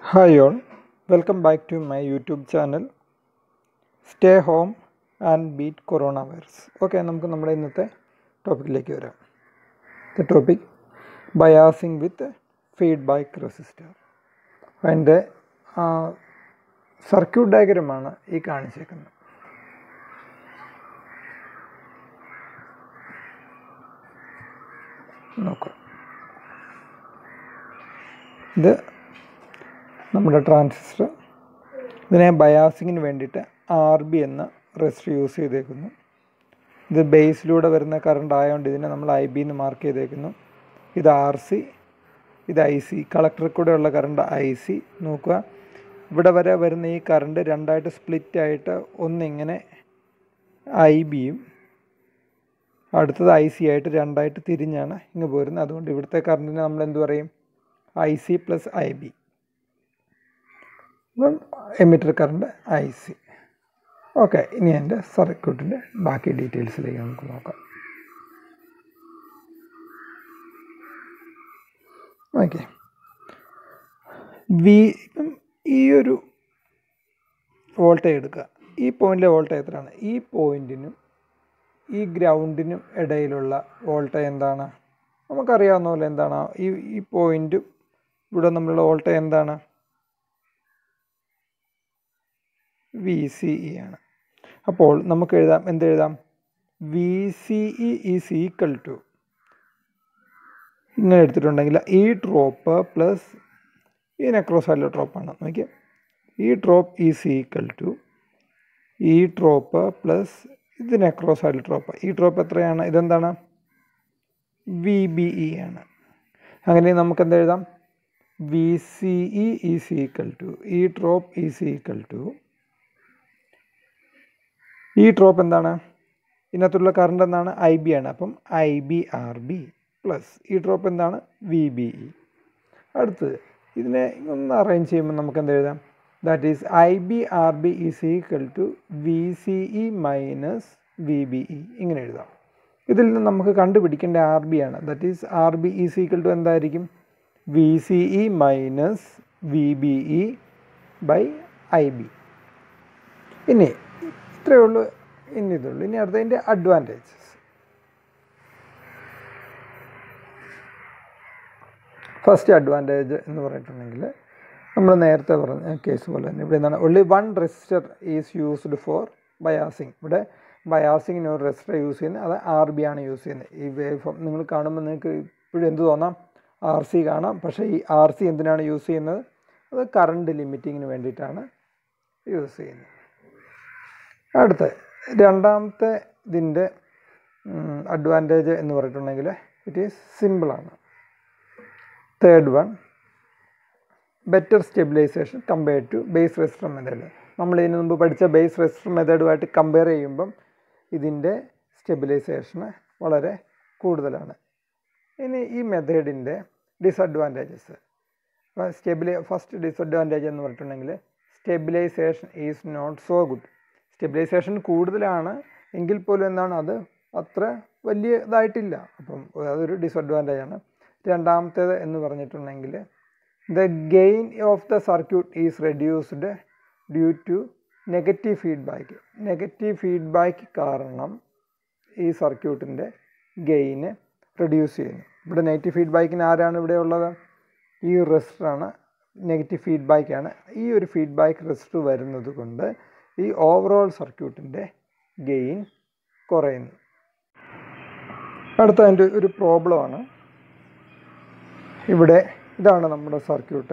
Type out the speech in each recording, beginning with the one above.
hi all welcome back to my YouTube channel stay home and beat corona virus okay നമുക്ക് നമ്മുടെ ഇന്നത്തെ ടോപ്പിക്കിലേക്ക് വരാം the topic biasing with feedback resistor അതിൻ്റെ circuit ഡയഗ്രമാണ് ഈ കാണിച്ചേക്കുന്നത് നോക്കാം ഇത് നമ്മുടെ ട്രാൻസിസ്റ്റർ ഇതിനെ ബയാസിങ്ങിന് വേണ്ടിയിട്ട് ആർ ബി എന്ന റെസിസ്റ്റർ യൂസ് ചെയ്തേക്കുന്നു ഇത് ബേസിലൂടെ വരുന്ന കറണ്ട് ആയതുകൊണ്ട് ഇതിനെ നമ്മൾ ഐ ബി എന്ന് മാർക്ക് ചെയ്തേക്കുന്നു ഇത് ആർ സി ഇത് ഐ സി കളക്ടറിൽ കൂടെയുള്ള കറണ്ട് ഐ സി നോക്കുക ഇവിടെ വരെ വരുന്ന ഈ കറണ്ട് രണ്ടായിട്ട് സ്പ്ലിറ്റ് ആയിട്ട് ഒന്നിങ്ങനെ ഐ ബിയും അടുത്തത് ഐ സി ആയിട്ട് രണ്ടായിട്ട് തിരിഞ്ഞാണ് ഇങ്ങ് പോരുന്നത് അതുകൊണ്ട് ഇവിടുത്തെ കറണ്ടിനെ നമ്മൾ എന്ത് പറയും I C plus I B അപ്പം emitter current I C okay ഇനി എൻ്റെ സർക്യൂട്ടിൻ്റെ ബാക്കി ഡീറ്റെയിൽസിലേക്ക് നമുക്ക് നോക്കാം ഓക്കെ വി ഇപ്പം ഈ ഒരു വോൾട്ടേജ് എടുക്കുക ഈ പോയിന്റിലെ വോൾട്ടേജ് എത്രയാണ് ഈ പോയിന്റിനും ഈ ഗ്രൗണ്ടിനും ഇടയിലുള്ള വോൾട്ടേജ് എന്താണ് നമുക്കറിയാവുന്ന പോലെ എന്താണ് ഈ ഈ പോയിന്റും ഇവിടെ നമ്മളുള്ള വോൾട്ടേജ് എന്താണ് വി സി ഇ ആണ് അപ്പോൾ നമുക്ക് എഴുതാം എന്ത് എഴുതാം V C E is equal to ഇങ്ങനെ എടുത്തിട്ടുണ്ടെങ്കിൽ ഈ ഡ്രോപ്പ് പ്ലസ് ഈ നെക്രോസൈഡിലെ ഡ്രോപ്പാണ് നോക്കിയ ഈ ഡ്രോപ്പ് ഈസ് ഈക്വൽ ടു ഈ ഡ്രോപ്പ് പ്ലസ് ഇത് നെക്രോസൈഡിൽ ഡ്രോപ്പ് ഈ ഡ്രോപ്പ് എത്രയാണ് ഇതെന്താണ് വി ബി ഇ ആണ് അങ്ങനെ നമുക്ക് എന്ത് എഴുതാം V C E is equal to ഈ ഡ്രോപ്പ് ഈസ് ഈക്വൽ ടു ഈ ഡ്രോപ്പ് എന്താണ് ഇതിനകത്തുള്ള കറണ്ട് എന്താണ് ഐ ബി ആണ് അപ്പം I B R B plus ഈ ഡ്രോപ്പ് എന്താണ് വി ബി ഇ അടുത്ത് ഇതിനെ ഒന്ന് അറേഞ്ച് ചെയ്യുമ്പോൾ നമുക്ക് എന്ത് എഴുതാം that is I B R B is equal to V C E minus V B E ഇങ്ങനെ എഴുതാം ഇതിൽ നിന്ന് നമുക്ക് കണ്ടുപിടിക്കേണ്ട ആർ ബി ആണ് that is R B is equal to എന്തായിരിക്കും V C E minus V B E by I B ഇനി ഇത്രയേ ഉള്ളൂ ഇനി ഇതുള്ളൂ ഇനി അടുത്തതിൻ്റെ അഡ്വാൻറ്റേജസ് ഫസ്റ്റ് അഡ്വാൻറ്റേജ് എന്ന് പറഞ്ഞിട്ടുണ്ടെങ്കിൽ നമ്മൾ നേരത്തെ പറഞ്ഞ കേസ് പോലെ തന്നെ ഇവിടെ എന്താണ് only one resistor is used for biasing ഇവിടെ ബയാസിങ്ങിന് ഒരു റെസിസ്റ്റർ യൂസ് ചെയ്യുന്നത് അത് ആർ ബി ആണ് യൂസ് ചെയ്യുന്നത് ഈ വേവ് ഫോം നിങ്ങൾ കാണുമ്പോൾ നിങ്ങൾക്ക് ഇപ്പോഴും എന്ത് തോന്നാം ആർ സി കാണാം പക്ഷേ ഈ ആർ സി എന്തിനാണ് യൂസ് ചെയ്യുന്നത് അത് കറണ്ട് ലിമിറ്റിങ്ങിന് വേണ്ടിയിട്ടാണ് യൂസ് ചെയ്യുന്നത് അടുത്ത രണ്ടാമത്തെ ഇതിൻ്റെ അഡ്വാൻറ്റേജ് എന്ന് പറഞ്ഞിട്ടുണ്ടെങ്കിൽ ഇറ്റ് ഈസ് സിമ്പിളാണ് third one better stabilization compare to base resistor method നമ്മൾ ഇതിന് മുമ്പ് പഠിച്ച ബേസ് റെസിസ്റ്റർ മെത്തേഡുമായിട്ട് കമ്പയർ ചെയ്യുമ്പം ഇതിൻ്റെ സ്റ്റെബിലൈസേഷന് വളരെ കൂടുതലാണ് ഇനി ഈ മെത്തേഡിൻ്റെ ഡിസഡ്വാൻറ്റേജസ് സ്റ്റെബിലൈ ഫസ്റ്റ് ഡിസഡ്വാൻറ്റേജ് എന്ന് പറഞ്ഞിട്ടുണ്ടെങ്കിൽ stabilization is not so good stabilization കൂടുതലാണ് എങ്കിൽ പോലും എന്താണ് അത് അത്ര വലിയ ഇതായിട്ടില്ല അപ്പം അതൊരു ഡിസഡ്വാൻറ്റേജ് ആണ് രണ്ടാമത്തേത് എന്ന് പറഞ്ഞിട്ടുണ്ടെങ്കിൽ the gain of the circuit is reduced due to negative feedback negative feedback കാരണം ഈ സർക്യൂട്ടിൻ്റെ ഗെയിന് റെഡ്യൂസ് ചെയ്യുന്നു ഇവിടെ നെഗറ്റീവ് ഫീഡ്ബാക്കിന് ആരാണ് ഇവിടെ ഉള്ളത് ഈ റെസിസ്റ്ററാണ് നെഗറ്റീവ് ഫീഡ്ബാക്കാണ് ഈ ഒരു ഫീഡ്ബാക്ക് റെസിസ്റ്റർ വരുന്നത് കൊണ്ട് ഈ ഓവറോൾ സർക്യൂട്ടിൻ്റെ ഗെയിൻ കുറയുന്നു അടുത്ത അതിൻ്റെ ഒരു പ്രോബ്ലമാണ് ഇവിടെ ഇതാണ് നമ്മുടെ സർക്യൂട്ട്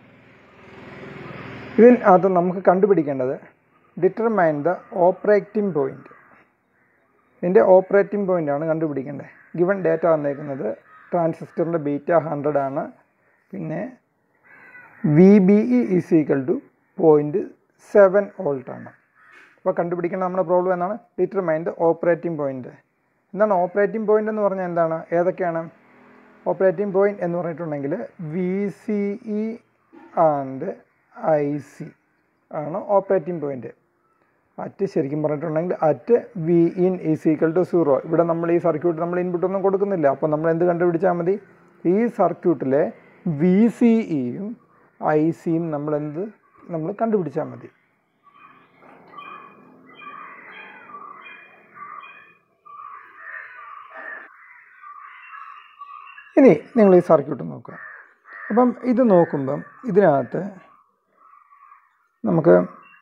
ഇതിനകത്ത് നമുക്ക് കണ്ടുപിടിക്കേണ്ടത് ഡിറ്റർമൈൻ ദ ഓപ്പറേറ്റിംഗ് പോയിൻ്റ് ഇതിൻ്റെ ഓപ്പറേറ്റിംഗ് പോയിൻ്റ് ആണ് കണ്ടുപിടിക്കേണ്ടത് ഗിവൺ ഡേറ്റ വന്നേക്കുന്നത് ട്രാൻസിസ്റ്ററിൻ്റെ ബീറ്റ ഹൺഡ്രഡ് ആണ് പിന്നെ V B E is equal to point seven volt ആണ് അപ്പോൾ കണ്ടുപിടിക്കേണ്ട നമ്മുടെ പ്രോബ്ലം എന്താണ് ഡിറ്റർമൈൻ ദ ഓപ്പറേറ്റിംഗ് പോയിൻ്റ് എന്താണ് ഓപ്പറേറ്റിംഗ് പോയിൻ്റ് എന്ന് പറഞ്ഞാൽ എന്താണ് ഏതൊക്കെയാണ് ഓപ്പറേറ്റിംഗ് പോയിൻ്റ് എന്ന് പറഞ്ഞിട്ടുണ്ടെങ്കിൽ V C E and I C ആണ് ഓപ്പറേറ്റിംഗ് പോയിൻ്റ് അറ്റ് ശരിക്കും പറഞ്ഞിട്ടുണ്ടെങ്കിൽ at V in is equal to zero ഇവിടെ നമ്മൾ ഈ സർക്യൂട്ട് നമ്മൾ ഇൻപുട്ട് ഒന്നും കൊടുക്കുന്നില്ല അപ്പോൾ നമ്മൾ എന്ത് കണ്ടുപിടിച്ചാൽ മതി ഈ സർക്യൂട്ടിലെ വി സി ഇയും ഐ സിയും നമ്മളെന്ത് നമ്മൾ കണ്ടുപിടിച്ചാൽ മതി ഇനി നിങ്ങൾ ഈ സർക്യൂട്ട് നോക്കുക അപ്പം ഇത് നോക്കുമ്പം ഇതിനകത്ത് നമുക്ക്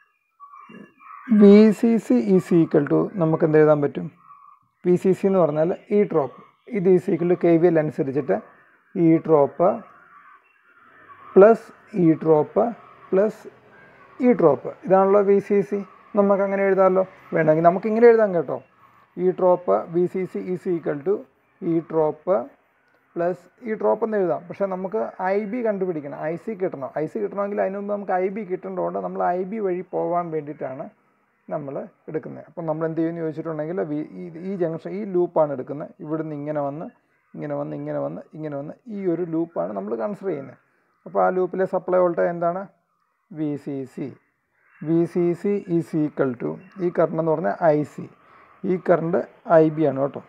V C C is equal to നമുക്ക് എന്ത് എഴുതാൻ പറ്റും വി സി സി എന്ന് പറഞ്ഞാൽ ഈ ഡ്രോപ്പ് ഇത് is equal to K V L അനുസരിച്ചിട്ട് ഈ ഡ്രോപ്പ് പ്ലസ് ഈ ഡ്രോപ്പ് പ്ലസ് ഈ ഡ്രോപ്പ് ഇതാണല്ലോ വി സി സി നമുക്ക് അങ്ങനെ എഴുതാമല്ലോ വേണമെങ്കിൽ നമുക്ക് ഇങ്ങനെ എഴുതാം കേട്ടോ ഈ drop V C C is equal to ഈ ഡ്രോപ്പ് പ്ലസ് ഈ ഡ്രോപ്പ് എന്ന് എഴുതാം പക്ഷേ നമുക്ക് ഐ ബി കണ്ടുപിടിക്കണം ഐ സി കിട്ടണം ഐ സി കിട്ടണമെങ്കിൽ അതിന് മുമ്പ് നമുക്ക് ഐ ബി കിട്ടേണ്ടതുകൊണ്ട് നമ്മൾ ഐ ബി വഴി പോകാൻ വേണ്ടിയിട്ടാണ് നമ്മൾ എടുക്കുന്നത് അപ്പം നമ്മൾ എന്ത് ചെയ്യുമെന്ന് ചോദിച്ചിട്ടുണ്ടെങ്കിൽ വി- ഈ ഈ ജംഗ്ഷൻ ഈ ലൂപ്പാണ് എടുക്കുന്നത് ഇവിടുന്ന് ഇങ്ങനെ വന്ന് ഇങ്ങനെ വന്ന് ഇങ്ങനെ വന്ന് ഇങ്ങനെ വന്ന് ഈ ഒരു ലൂപ്പാണ് നമ്മൾ കൺസിഡർ ചെയ്യുന്നത് അപ്പോൾ ആ ലൂപ്പിലെ സപ്ലൈ വോൾട്ടേജ് എന്താണ് V C C V C C is equal to ഈ കറണ്ട് എന്ന് പറഞ്ഞാൽ ഐ സി ഈ കറണ്ട് ഐ ബി ആണ് കേട്ടോ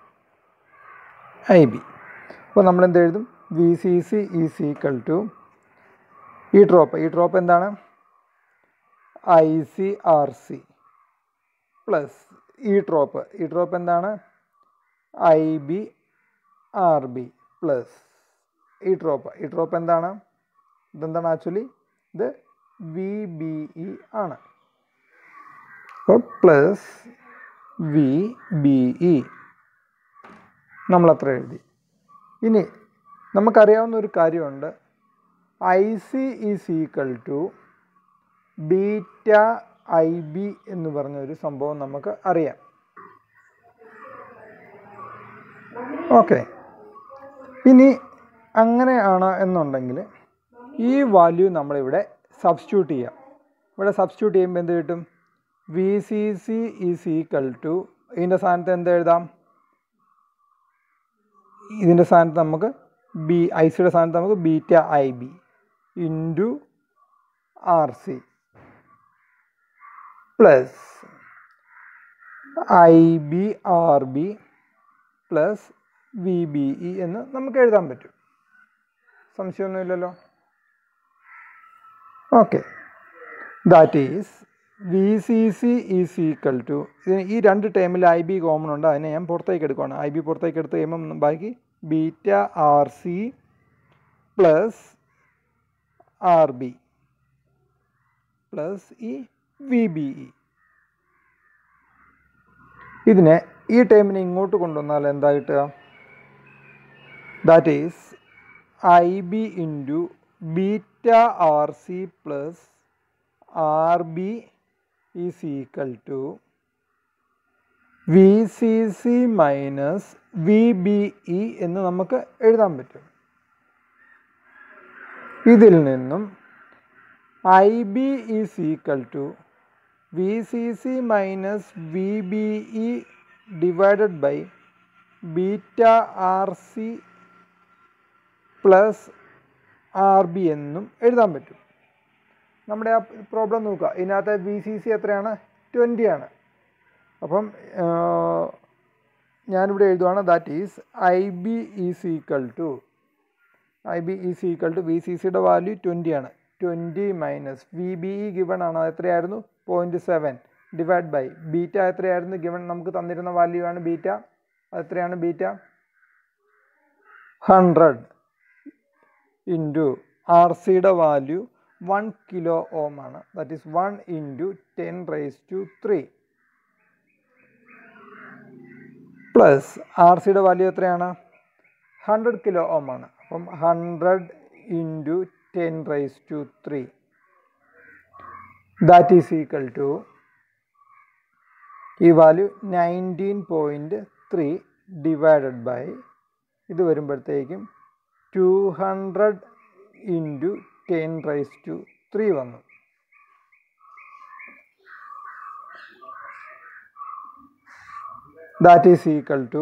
ഐ ബി അപ്പോൾ നമ്മൾ എന്ത് എഴുതും V C C is equal to ഈ ഡ്രോപ്പ് ഈ ഡ്രോപ്പ് എന്താണ് I C R C plus ഈ ഡ്രോപ്പ് ഈ ഡ്രോപ്പ് എന്താണ് I B R B plus ഈ ഡ്രോപ്പ് ഈ ഡ്രോപ്പ് എന്താണ് ഇതെന്താണ് ആക്ച്വലി ഇത് വി ബി ഇ ആണ് അപ്പോൾ പ്ലസ് വി ബി ഇ നമ്മളത്ര എഴുതി ഇനി നമുക്കറിയാവുന്ന ഒരു കാര്യമുണ്ട് I C is equal to beta I B എന്ന് പറഞ്ഞ ഒരു സംഭവം നമുക്ക് അറിയാം ഓക്കെ ഇനി അങ്ങനെയാണ് എന്നുണ്ടെങ്കിൽ ഈ വാല്യൂ നമ്മളിവിടെ സബ്സ്റ്റിറ്റ്യൂട്ട് ചെയ്യാം ഇവിടെ സബ്സ്റ്റിറ്റ്യൂട്ട് ചെയ്യുമ്പോൾ എന്ത് കിട്ടും V C C is equal to ഇതിൻ്റെ സ്ഥാനത്ത് എന്ത് എഴുതാം ഇതിൻ്റെ സ്ഥാനത്ത് നമുക്ക് ബി ഐ സിയുടെ സ്ഥാനത്ത് നമുക്ക് beta I B into R C plus I B R B plus V B E എന്ന് നമുക്ക് എഴുതാൻ പറ്റും സംശയമൊന്നുമില്ലല്ലോ okay that is V C C is equal to ഇതിന് ഈ രണ്ട് ടൈമിൽ ഐ ബി കോമൺ ഉണ്ട് അതിനെ ഞാൻ പുറത്തേക്ക് എടുക്കുകയാണ് ഐ ബി പുറത്തേക്ക് എടുത്ത് കഴിയുമ്പം ബാക്കി beta R C plus R B plus ഈ വി ബി ഇ ഇതിനെ ഈ ടൈമിനെ ഇങ്ങോട്ട് കൊണ്ടുവന്നാൽ എന്താ കിട്ടുക that is I B into beta R C plus R B is equal to V C C minus V B E എന്ന് നമുക്ക് എഴുതാൻ പറ്റും ഇതിൽ നിന്നും I B is equal to V C C minus V B E divided by beta R C plus R B എന്നും എഴുതാൻ പറ്റും നമ്മുടെ ആ പ്രോബ്ലം നോക്കുക ഇതിനകത്ത് വി സി സി എത്രയാണ് ട്വൻറ്റി ആണ് അപ്പം ആ, ഞാനിവിടെ എഴുതുവാണ് that is I B is equal to I B is equal to V C സിയുടെ വാല്യൂ ട്വൻറ്റി ആണ് twenty minus V B E given ആണ് അത് എത്രയായിരുന്നു point seven divide by beta എത്രയായിരുന്നു ഗിവൺ നമുക്ക് തന്നിരുന്ന വാല്യൂ ആണ് ബീറ്റ അത് എത്രയാണ് ബീറ്റ ഹൺഡ്രഡ് ഇൻറ്റു ആർ സിയുടെ വാല്യൂ വൺ കിലോ ഓം ആണ് that is one into ten raise to three plus R സിയുടെ വാല്യൂ എത്രയാണ് ഹൺഡ്രഡ് കിലോ ഓം ആണ് അപ്പം hundred into ten raise to three that is equal to ഈ value nineteen point three divided by ഇത് വരുമ്പോഴത്തേക്കും two hundred into ten raise to three വന്നു that is equal to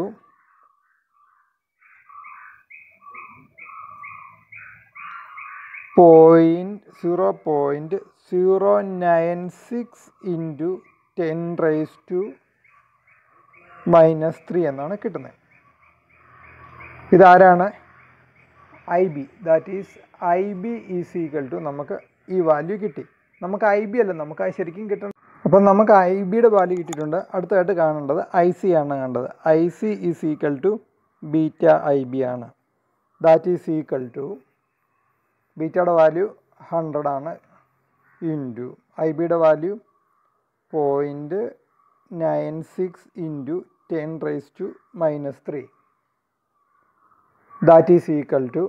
point zero point zero nine six into ten raise to minus three എന്നാണ് കിട്ടുന്നത് ഇതാരാണ് I B that is I B is equal to നമുക്ക് ഈ value കിട്ടി നമുക്ക് I B അല്ല നമുക്ക് അത് ശരിക്കും കിട്ടണം അപ്പം നമുക്ക് ഐ ബിയുടെ വാല്യൂ കിട്ടിയിട്ടുണ്ട് അടുത്തതായിട്ട് കാണേണ്ടത് ഐ സി ആണ് കണ്ടത് I C is equal to beta I B ആണ് ദാറ്റ് ഈസ് ഈക്വൽ ടു ബീറ്റയുടെ വാല്യൂ ഹൺഡ്രഡ് ആണ് ഇൻറ്റു ഐ ബിയുടെ value point nine six into ten raise to minus three that is equal to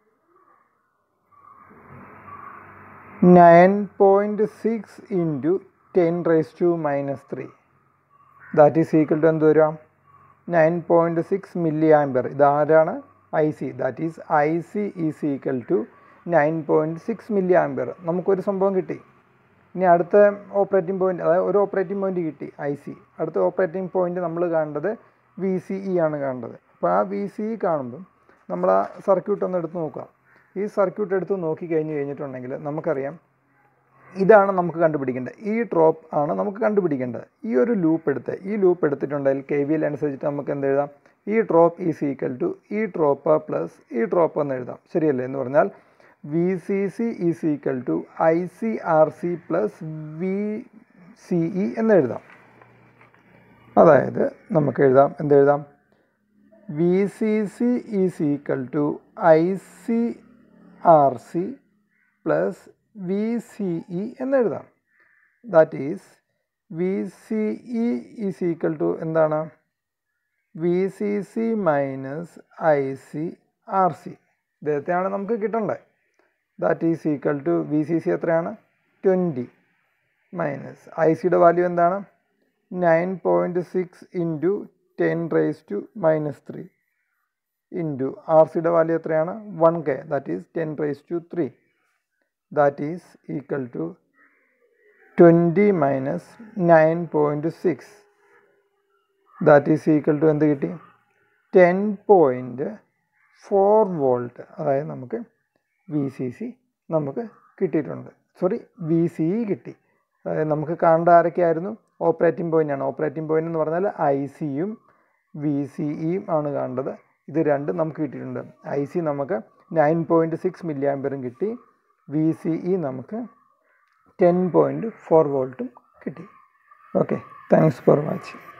nine point six into ten raise to minus three that is equal to എന്ത് വരാം nine point six milli ampere ഇതാരാണ് I C that is I C is equal to nine point six milli ampere നമുക്കൊരു സംഭവം കിട്ടി ഇനി അടുത്ത operating point അതായത് ഒരു ഓപ്പറേറ്റിംഗ് പോയിന്റ് കിട്ടി ഐ സി അടുത്ത ഓപ്പറേറ്റിംഗ് പോയിന്റ് നമ്മൾ കാണേണ്ടത് വി സി ഇ ആണ് കാണേണ്ടത് അപ്പോൾ ആ വി സി ഇ കാണുമ്പം നമ്മൾ ആ സർക്യൂട്ട് ഒന്ന് എടുത്ത് നോക്കാം ഈ സർക്യൂട്ട് എടുത്ത് നോക്കി കഴിഞ്ഞ് കഴിഞ്ഞിട്ടുണ്ടെങ്കിൽ നമുക്കറിയാം ഇതാണ് നമുക്ക് കണ്ടുപിടിക്കേണ്ടത് ഈ ഡ്രോപ്പ് ആണ് നമുക്ക് കണ്ടുപിടിക്കേണ്ടത് ഈ ഒരു ലൂപ്പ് എടുത്ത് ഈ ലൂപ്പ് എടുത്തിട്ടുണ്ടെങ്കിൽ കെ വി എൽ അനുസരിച്ചിട്ട് നമുക്ക് എന്ത് എഴുതാം ഈ ഡ്രോപ്പ് ഈസ് ഈക്വൽ ടു ഈ ഡ്രോപ്പ് പ്ലസ് ഈ ഡ്രോപ്പ് എന്ന് എഴുതാം ശരിയല്ലേ എന്ന് പറഞ്ഞാൽ V C C is equal to I C R C plus V C E എന്ന് എഴുതാം അതായത് നമുക്ക് എഴുതാം എന്ത് എഴുതാം V C C is equal to I C R C plus V C E എന്ന് എഴുതാം that is V C E is equal to എന്താണ് V C C minus I C R C ഇദ്ദേഹത്തെയാണ് നമുക്ക് കിട്ടേണ്ടത് that is equal to V C C എത്രയാണ് twenty minus I സിയുടെ value എന്താണ് nine point six into ten raise to minus three into R സിയുടെ value എത്രയാണ് one K that is ten raise to three that is equal to twenty minus nine point six that is equal to എന്ത് കിട്ടി ten point four volt അതായത് നമുക്ക് V C C നമുക്ക് കിട്ടിയിട്ടുണ്ട് sorry V C E കിട്ടി അതായത് നമുക്ക് കാണേണ്ട ആരൊക്കെയായിരുന്നു ഓപ്പറേറ്റിംഗ് പോയിൻ്റ് ആണ് ഓപ്പറേറ്റിംഗ് പോയിൻ്റ് എന്ന് പറഞ്ഞാൽ ഐ സിയും വി സി ഇയും ആണ് കാണേണ്ടത് ഇത് രണ്ടും നമുക്ക് കിട്ടിയിട്ടുണ്ട് ഐ സി നമുക്ക് നയൻ പോയിൻറ്റ് സിക്സ് മില്ലി ആംബറും കിട്ടി വി സി ഇ നമുക്ക് ടെൻ പോയിൻറ്റ് ഫോർ വോൾട്ടും കിട്ടി ഓക്കെ താങ്ക്സ് ഫോർ വാച്ചിങ്